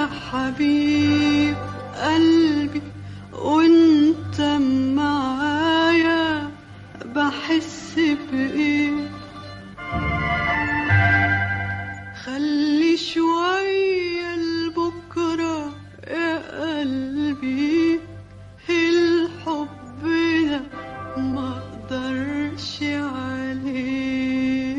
يا حبيب قلبي وانت معايا بحس بإيه خلي شوية لبكرة يا قلبي الحب ده ما اقدرش عليه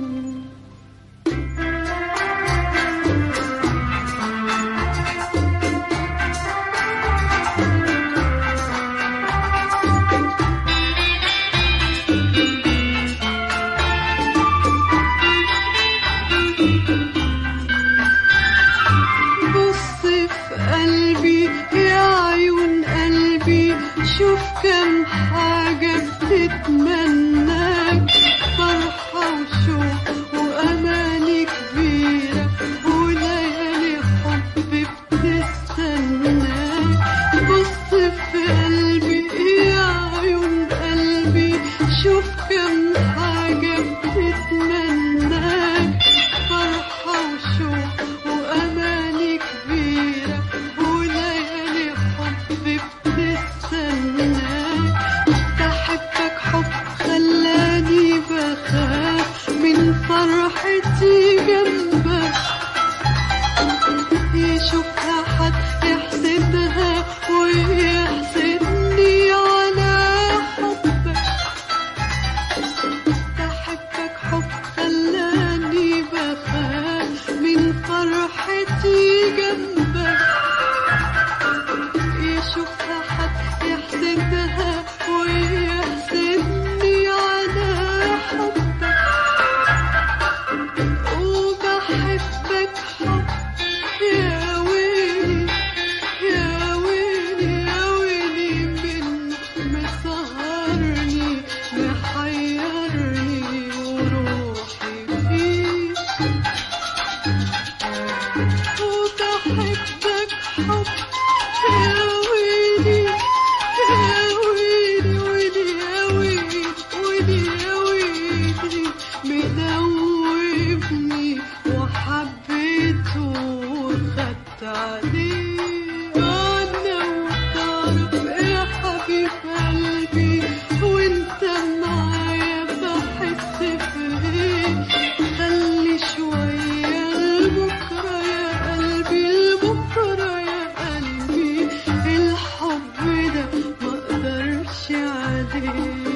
بص في قلبي يا عيون قلبي شوف كم حاجة بتتمناك فرحة وشوق وأماني كبيرة وليالي حب بتستناك بص في قلبي يا عيون قلبي شوف كم حاجة بتتمناك فرحة وشوق وأماني كبيرة وليالي حب بتستناك بحبك حب خلاني بخاف من فرحتي جنبك يشوفها حد يحسدها ويحسدني على حبك بحبك حب خلاني بخاف من فرحتي جنبك يشوفها حد يحسدها ويحسدني على حبك وبحبك حب يا ويلي يا ويلي يا ويلي من مسهرني محيرني وروحي فيك وبحبك حب يا ويلي يا ويلي ويلي يا ويلي ويلي يا ويلي مدوبني وحبيته وخدت عليه انا وطارق يا حبيب قلبي وانت معايا بحس بايه خلي شوية لبكرة يا قلبي لبكرة يا قلبي الحب ده ما اقدرش عليه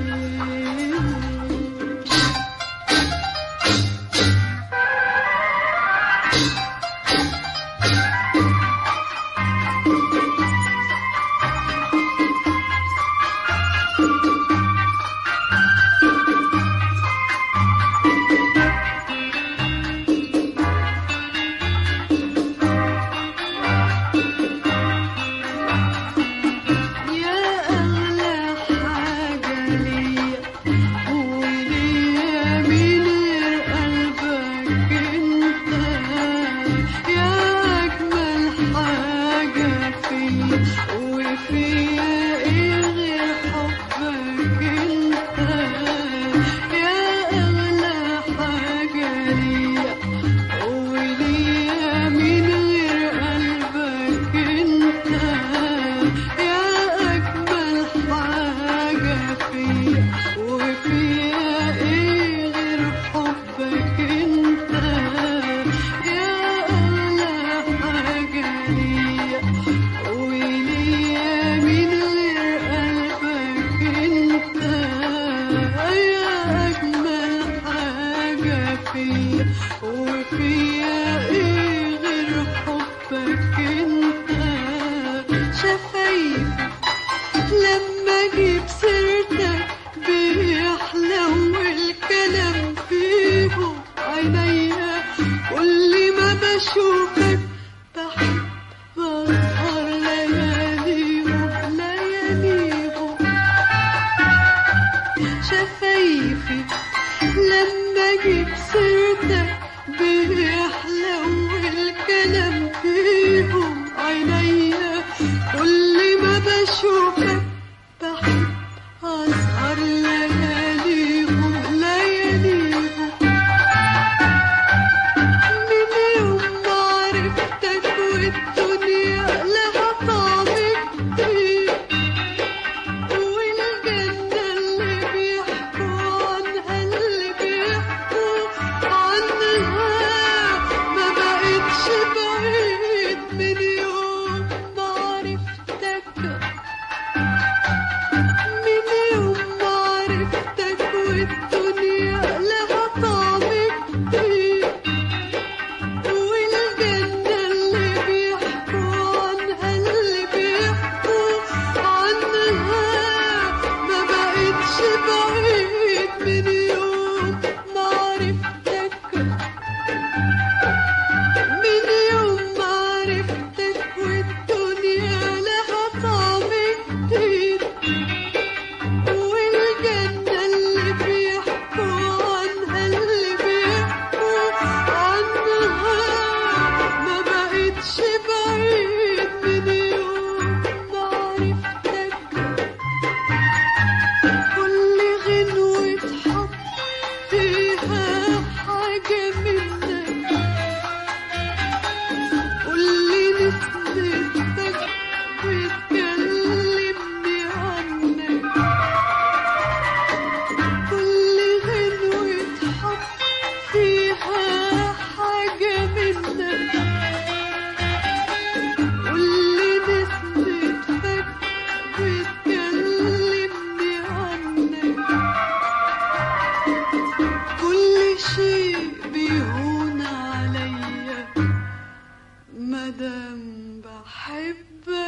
يا أغلى حاجة ليا وليا من غير قلبك انت يا أجمل حاجة فيا وفيا ايه غير حبك انت يا أغلى حاجة ليا وليا من غير قلبك انت يا أجمل حاجة فيا وفيا ايه غير حبك انت يا أغلى حاجة ليا وليا من غير قلبك انت يا أجمل حاجة فيا وفيا ايه غير حبك انت شفايفي لما اجيب سيرتك بيحلو الكلام فيهم عينيا كل ما بشوفك بحب بسهر لياليهم لياليهم شفايفي لما اجيب سيرتك بيحلو الكلام فيهم عينيا كل ما بشوفك بحب أسهر لياليهم لياليهم من يوم ما عرفتك مادام بحبك